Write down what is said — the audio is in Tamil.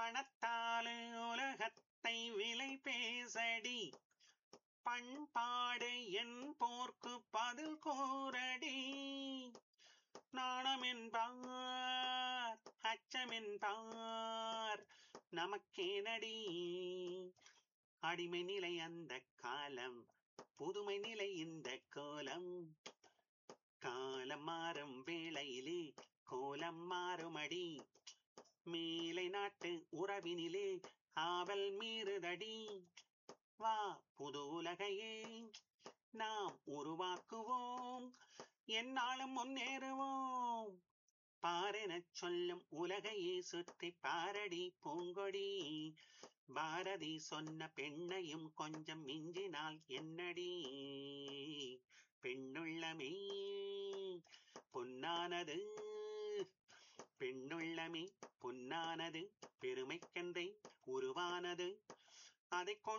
பணத்தாலே உலகத்தை விலை பேசடி பண்பாடு என் போர்க்கு பதில் கூறடி நாணமென்பார் அச்சமென்பார் நமக்கேனடி அடிமை நிலை அந்த காலம் புதுமை நிலை இந்த கோலம் காலம் மாறும் வேளையிலே கோலம் மாறுமடி மேலை நாட்டு உறவினிலே ஆவல் மீறுதடி வா புது உலகையே நாம் உருவாக்குவோம் என்னாலும் முன்னேறுவோம் பாரெனச் சொல்லும் உலகையே சுற்றி பாரடி பூங்கொடி பாரதி சொன்ன பெண்ணையும் கொஞ்சம் மிஞ்சினால் என்னடி பெண்ணுள்ளமே பொன்னானது பெண்ணுள்ளமே பொன்னானது பெருமைக்கென்றே உருவானது அதைக் கொண்டு